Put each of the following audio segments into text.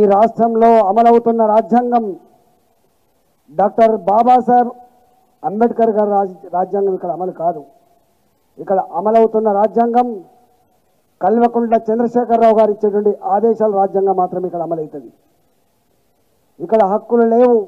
రాష్ట్రంలో అమలవుతున్న రాజ్యాంగం డాక్టర్ బాబాసాహెబ్ అంబేద్కర్ గారి రాజ్ రాజ్యాంగం ఇక్కడ అమలు కాదు ఇక్కడ అమలవుతున్న రాజ్యాంగం కల్వకుంట్ల చంద్రశేఖరరావు గారు ఇచ్చేటువంటి ఆదేశాల రాజ్యాంగం మాత్రమే ఇక్కడ అమలవుతుంది ఇక్కడ హక్కులు లేవు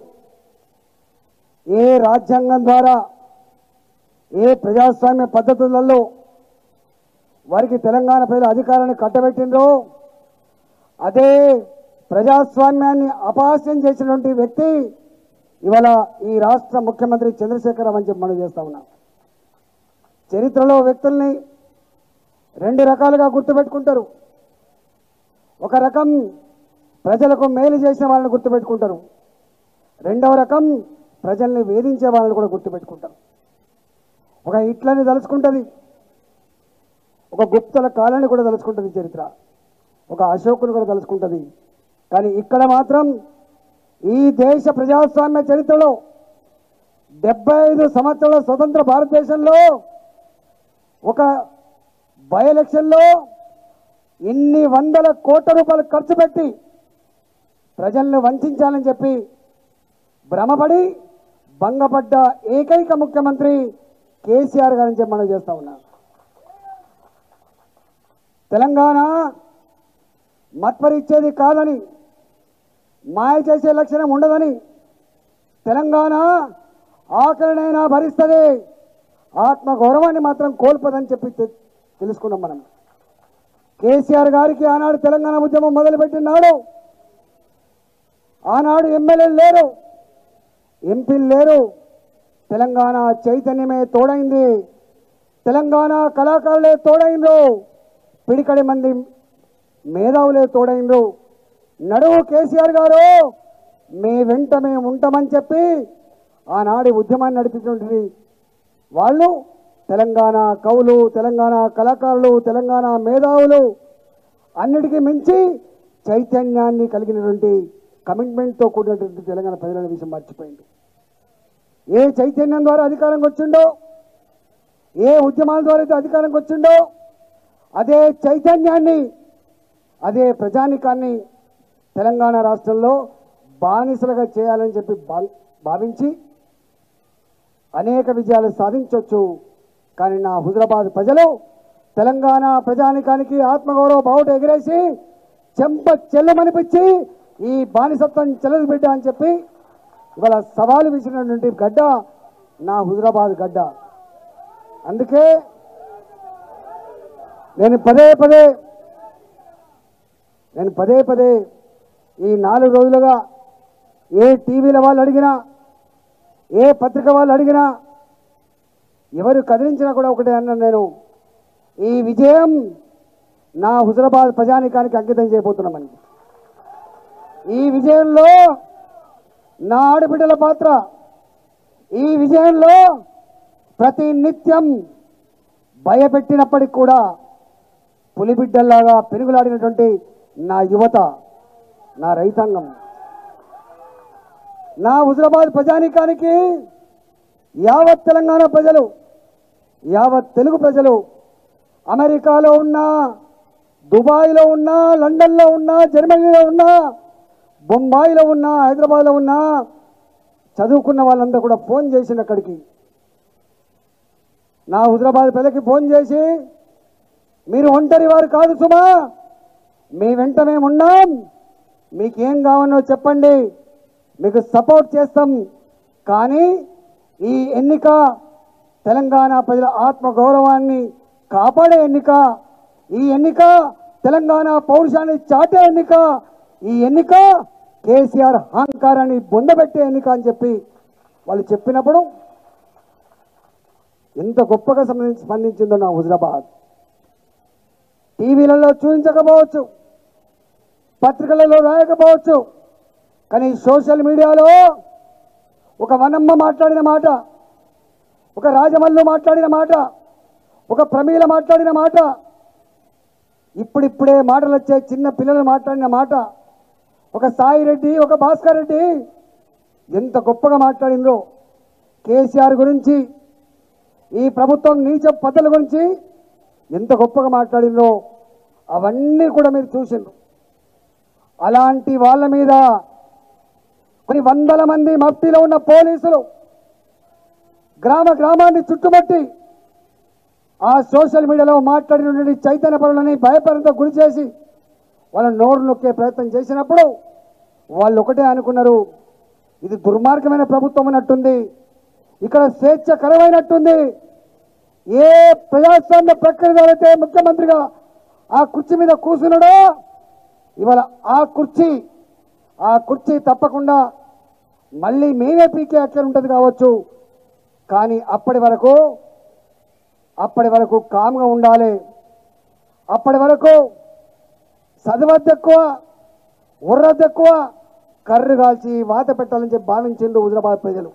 ఏ రాజ్యాంగం ద్వారా ఏ ప్రజాస్వామ్య పద్ధతులలో వారికి తెలంగాణ ప్రజల అధికారాన్ని కట్టబెట్టిండ్రో అదే ప్రజాస్వామ్యాన్ని అపహాస్యం చేసినటువంటి వ్యక్తి ఇవాళ ఈ రాష్ట్ర ముఖ్యమంత్రి చంద్రశేఖరరావు అని చెప్పి మనం చేస్తా ఉన్నాం చరిత్రలో వ్యక్తుల్ని రెండు రకాలుగా గుర్తుపెట్టుకుంటారు ఒక రకం ప్రజలకు మేలు చేసిన వాళ్ళని గుర్తుపెట్టుకుంటారు రెండవ రకం ప్రజల్ని వేధించే వాళ్ళని కూడా గుర్తుపెట్టుకుంటారు ఒక ఇట్లని తలుచుకుంటుంది ఒక గుప్తల కాలాన్ని కూడా తలుచుకుంటుంది చరిత్ర ఒక అశోకుని కూడా తలుచుకుంటుంది కానీ ఇక్కడ మాత్రం ఈ దేశ ప్రజాస్వామ్య చరిత్రలో డెబ్బై ఐదు సంవత్సరాల స్వతంత్ర భారతదేశంలో ఒక బై ఎలక్షన్లో ఇన్ని వందల కోట్ల రూపాయలు ఖర్చు పెట్టి ప్రజలను వంచాలని చెప్పి భ్రమపడి భంగపడ్డ ఏకైక ముఖ్యమంత్రి కేసీఆర్ గారని చెప్పి మనం చేస్తా ఉన్నాం తెలంగాణ మత్పరిచ్చేది కాదని మాయ చేసే లక్షణం ఉండదని తెలంగాణ ఆకలినైనా భరిస్తుంది ఆత్మ గౌరవాన్ని మాత్రం కోల్పదని చెప్పి తె- తెలుసుకున్నాం మనం కేసీఆర్ గారికి ఆనాడు తెలంగాణ ఉద్యమం మొదలుపెట్టినాడు ఆనాడు ఎమ్మెల్యేలు లేరు ఎంపీలు లేరు తెలంగాణ చైతన్యమే తోడైంది తెలంగాణ కళాకారులే తోడైండ్రు పిడికడి మంది మేధావులే తోడైండ్రు నడువు కేసీఆర్ గారు మీ వెంట మేము ఉంటామని చెప్పి ఆనాడి ఉద్యమాన్ని నడిపించినటువంటి వాళ్ళు తెలంగాణ కవులు తెలంగాణ కళాకారులు తెలంగాణ మేధావులు అన్నిటికీ మించి చైతన్యాన్ని కలిగినటువంటి కమిట్మెంట్తో కూడినటువంటి తెలంగాణ ప్రజల విషయం మర్చిపోయింది ఏ చైతన్యం ద్వారా అధికారంకి వచ్చిండో ఏ ఉద్యమాల ద్వారా అయితే అధికారంకి వచ్చిండో అదే చైతన్యాన్ని అదే ప్రజానికాన్ని తెలంగాణ రాష్ట్రంలో బానిసలుగా చేయాలని చెప్పి భా- భావించి అనేక విజయాలు సాధించవచ్చు కానీ నా హుజరాబాద్ ప్రజలు తెలంగాణ ప్రజానికానికి ఆత్మగౌరవ బావుట ఎగిరేసి చెంప చెల్లమనిపించి ఈ బానిసత్వం చెల్లదు బిడ్డ అని చెప్పి ఇవాళ సవాలు విసిరినటువంటి గడ్డ నా హుజరాబాద్ గడ్డ అందుకే నేను పదే పదే నేను పదే పదే ఈ నాలుగు రోజులుగా ఏ టీవీల వాళ్ళు అడిగినా ఏ పత్రిక వాళ్ళు అడిగినా ఎవరు కదిలించినా కూడా ఒకటే అన్నాను నేను ఈ విజయం నా హుజరాబాద్ ప్రజానికానికి అంకితం చేయబోతున్నామని ఈ విజయంలో నా ఆడబిడ్డల పాత్ర ఈ విజయంలో ప్రతి నిత్యం భయపెట్టినప్పటికి కూడా పులిబిడ్డల్లాగా పెనుగులాడినటువంటి నా యువత నా రైతాంగం నా హుజరాబాద్ ప్రజానికానికి యావత్ తెలంగాణ ప్రజలు యావత్ తెలుగు ప్రజలు అమెరికాలో ఉన్నా దుబాయ్లో ఉన్నా లండన్లో ఉన్నా జర్మనీలో ఉన్నా బొంబాయిలో ఉన్నా హైదరాబాద్లో ఉన్నా చదువుకున్న వాళ్ళందరూ కూడా ఫోన్ చేసిన అక్కడికి నా హుజరాబాద్ ప్రజలకి ఫోన్ చేసి మీరు ఒంటరి వారు కాదు సుమా మీ వెంట మేము ఉన్నాం మీకేం కావాలో చెప్పండి మీకు సపోర్ట్ చేస్తాం కానీ ఈ ఎన్నిక తెలంగాణ ప్రజల ఆత్మ గౌరవాన్ని కాపాడే ఎన్నిక ఈ ఎన్నిక తెలంగాణ పౌరుషాన్ని చాటే ఎన్నిక ఈ ఎన్నిక కేసీఆర్ అహంకారాన్ని బొందబెట్టే ఎన్నిక అని చెప్పి వాళ్ళు చెప్పినప్పుడు ఎంత గొప్పగా సంబంధించి స్పందించిందో నా హుజరాబాద్ టీవీలలో చూపించకపోవచ్చు పత్రికలలో రాయకపోవచ్చు కానీ సోషల్ మీడియాలో ఒక వనమ్మ మాట్లాడిన మాట ఒక రాజమల్లు మాట్లాడిన మాట ఒక ప్రమీల మాట్లాడిన మాట ఇప్పుడిప్పుడే మాటలు వచ్చే చిన్న పిల్లలు మాట్లాడిన మాట ఒక సాయి రెడ్డి ఒక భాస్కర్ రెడ్డి ఎంత గొప్పగా మాట్లాడిందో కేసీఆర్ గురించి ఈ ప్రభుత్వం నీచ పద్ధతుల గురించి ఎంత గొప్పగా మాట్లాడిందో అవన్నీ కూడా మీరు చూసిండ్రు అలాంటి వాళ్ళ మీద కొన్ని వందల మంది మఫ్టీలో ఉన్న పోలీసులు గ్రామ గ్రామాన్ని చుట్టుముట్టి ఆ సోషల్ మీడియాలో మాట్లాడినటువంటి చైతన్య పరులని భయపడంతో గురి చేసి వాళ్ళ నోరు నొక్కే ప్రయత్నం చేసినప్పుడు వాళ్ళు ఒకటే అనుకున్నారు ఇది దుర్మార్గమైన ప్రభుత్వం అన్నట్టుంది ఇక్కడ స్వేచ్ఛకరమైనట్టుంది ఏ ప్రజాస్వామ్య ప్రక్రియ అయితే ముఖ్యమంత్రిగా ఆ కుర్చీ మీద కూర్చున్నాడో ఇవాళ ఆ కుర్చీ ఆ కుర్చీ తప్పకుండా మళ్ళీ మేమే పీకే అక్కడ ఉంటుంది కావచ్చు కానీ అప్పటి వరకు అప్పటి వరకు కామ్గా ఉండాలి అప్పటి వరకు చదవద్దు ఎక్కువ ఉర్రద్దు ఎక్కువ కర్రు కాల్చి వాత పెట్టాలని చెప్పి భావించిండు హుజరాబాద్ ప్రజలు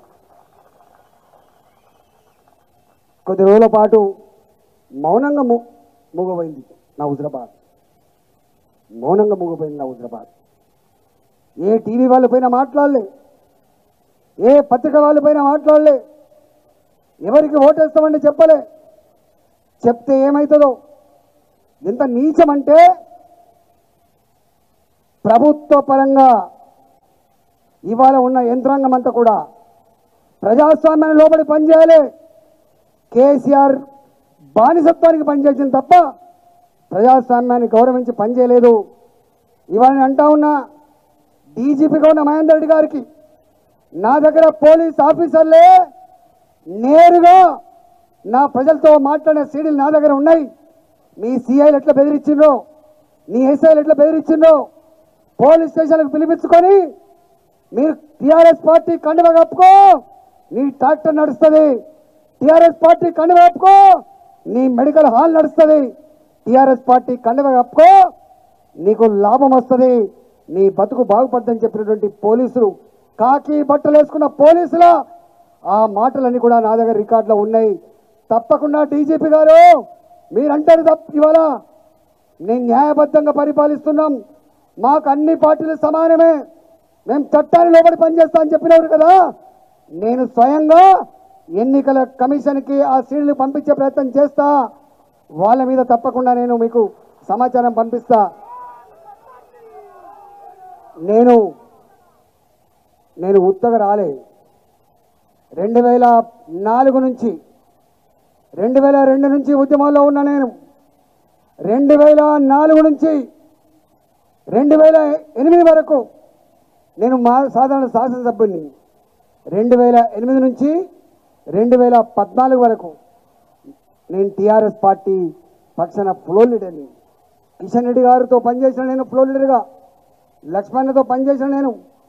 కొద్ది రోజుల పాటు మౌనంగా ము మూగపోయింది నా హుజరాబాద్ మౌనంగా మూగపోయింది నా హుజరాబాద్ ఏ టీవీ వాళ్ళ పైన మాట్లాడలే ఏ పత్రిక వాళ్ళ పైన మాట్లాడలే ఎవరికి ఓటేస్తామని చెప్పలే చెప్తే ఏమవుతుందో ఎంత నీచమంటే ప్రభుత్వ పరంగా ఇవాళ ఉన్న యంత్రాంగం అంతా కూడా ప్రజాస్వామ్యాన్ని లోబడి పనిచేయాలి కేసీఆర్ బానిసత్వానికి పనిచేసింది తప్ప ప్రజాస్వామ్యాన్ని గౌరవించి పనిచేయలేదు ఇవాళ నేను అంటా ఉన్నా డీజీపీగా ఉన్న మహేందర్ రెడ్డి గారికి నా దగ్గర పోలీస్ ఆఫీసర్లే నేరుగా నా ప్రజలతో మాట్లాడిన సీడీలు నా దగ్గర ఉన్నాయి మీ సిఐలు ఎట్లా బెదిరించిండ్రో నీ ఎస్ఐలు ఎట్లా బెదిరించిండ్రో పోలీస్ స్టేషన్లకు పిలిపించుకొని మీరు టిఆర్ఎస్ పార్టీ కండువ కప్పుకో నీ ట్రాక్టర్ నడుస్తుంది టిఆర్ఎస్ పార్టీ కండువ కప్పుకో నీ మెడికల్ హాల్ నడుస్తుంది టిఆర్ఎస్ పార్టీ కండువ కప్పుకో నీకు లాభం వస్తుంది నీ బతుకు బాగుపడదని చెప్పినటువంటి పోలీసులు కాకి బట్టలు వేసుకున్న పోలీసుల ఆ మాటలన్నీ కూడా నా దగ్గర రికార్డులో ఉన్నాయి తప్పకుండా డీజీపీ గారు మీరంటారు తప్ప ఇవాళ నేను న్యాయబద్ధంగా పరిపాలిస్తున్నాం మాకు అన్ని పార్టీలు సమానమే మేము చట్టాన్ని లోబడి పనిచేస్తా అని చెప్పినవారు కదా నేను స్వయంగా ఎన్నికల కమిషన్కి ఆ సీడ్లు పంపించే ప్రయత్నం చేస్తా వాళ్ళ మీద తప్పకుండా నేను మీకు సమాచారం పంపిస్తా నేను నేను ఉత్తగా రాలే రెండు వేల నాలుగు నుంచి రెండు వేల రెండు నుంచి ఉద్యమంలో ఉన్నా నేను రెండు వేల నాలుగు నుంచి రెండు వేల ఎనిమిది వరకు నేను మా సాధారణ శాసనసభ్యుని రెండు వేల ఎనిమిది నుంచి రెండు వేల పద్నాలుగు వరకు నేను టీఆర్ఎస్ పార్టీ పక్షాన ఫ్లోర్ లీడర్ని కిషన్ రెడ్డి గారితో పనిచేసిన నేను ఫ్లోర్ లీడర్గా లక్ష్మణ్తో పనిచేసిన నేను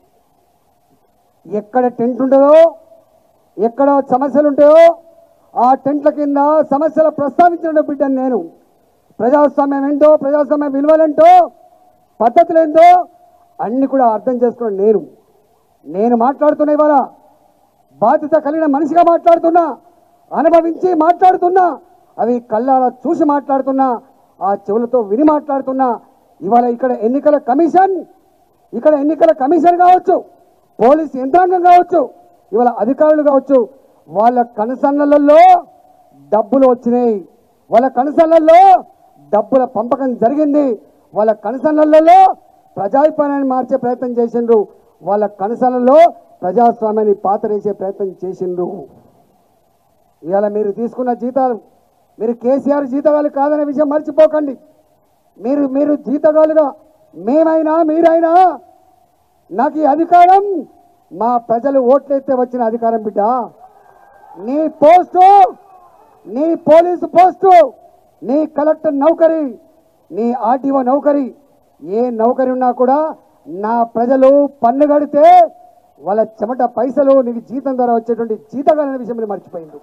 ఎక్కడ టెంట్ ఉంటుందో ఎక్కడ సమస్యలు ఉంటాయో ఆ టెంట్ల కింద సమస్యలు ప్రస్తావించిన బిడ్డను నేను ప్రజాస్వామ్యం ఏంటో ప్రజాస్వామ్య విలువలేంటో పద్ధతులు ఏంటో అన్ని కూడా అర్థం చేసుకున్న నేను నేను మాట్లాడుతున్న ఇవాళ బాధ్యత కలిగిన మనిషిగా మాట్లాడుతున్నా అనుభవించి మాట్లాడుతున్నా అవి కళ్ళారా చూసి మాట్లాడుతున్నా ఆ చెవులతో విని మాట్లాడుతున్నా ఇవాళ ఇక్కడ ఎన్నికల కమిషన్ ఇక్కడ ఎన్నికల కమిషన్ కావచ్చు పోలీస్ యంత్రాంగం కావచ్చు ఇవాళ అధికారులు కావచ్చు వాళ్ళ కనసన్నలలో డబ్బులు వచ్చినాయి వాళ్ళ కనసన్నల్లో డబ్బుల పంపకం జరిగింది వాళ్ళ కనసన్నలలో ప్రజాభిప్రాయాన్ని మార్చే ప్రయత్నం చేసిండ్రు వాళ్ళ కనసలలో ప్రజాస్వామ్యాన్ని పాతరేసే ప్రయత్నం చేసిండ్రు ఇవాళ మీరు తీసుకున్న జీతాలు మీరు కేసీఆర్ జీతగాలు కాదనే విషయం మర్చిపోకండి మీరు మీరు జీతగాలుగా మేమైనా మీరైనా నాకు ఈ అధికారం మా ప్రజలు ఓట్లెత్తే వచ్చిన అధికారం బిడ్డ నీ పోస్టు నీ పోలీసు పోస్టు నీ కలెక్టర్ నౌకరి నీ ఆర్టీఓ నౌకరి ఏ నౌకరి ఉన్నా కూడా నా ప్రజలు పన్ను కడితే వాళ్ళ చెమట పైసలు నీకు జీతం ద్వారా వచ్చేటువంటి జీతగాలనే విషయం మీరు మర్చిపోయింది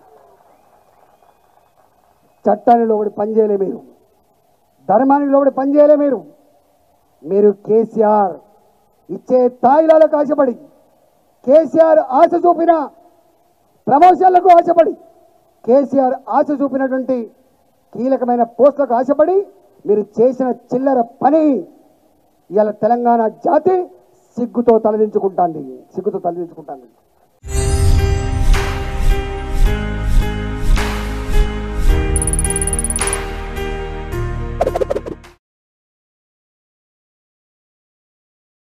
చట్టాన్ని లోబడి పనిచేయలే మీరు ధర్మానికి లోబడి పనిచేయలే మీరు మీరు కేసీఆర్ ఇచ్చే తాయిలాలకు ఆశపడి కేసీఆర్ ఆశ చూపిన ప్రమోషన్లకు ఆశపడి కేసీఆర్ ఆశ చూపినటువంటి కీలకమైన పోస్టులకు ఆశపడి మీరు చేసిన చిల్లర పని ఇవాళ తెలంగాణ జాతి సిగ్గుతో తలదించుకుంటాంది సిగ్గుతో తలదించుకుంటాంది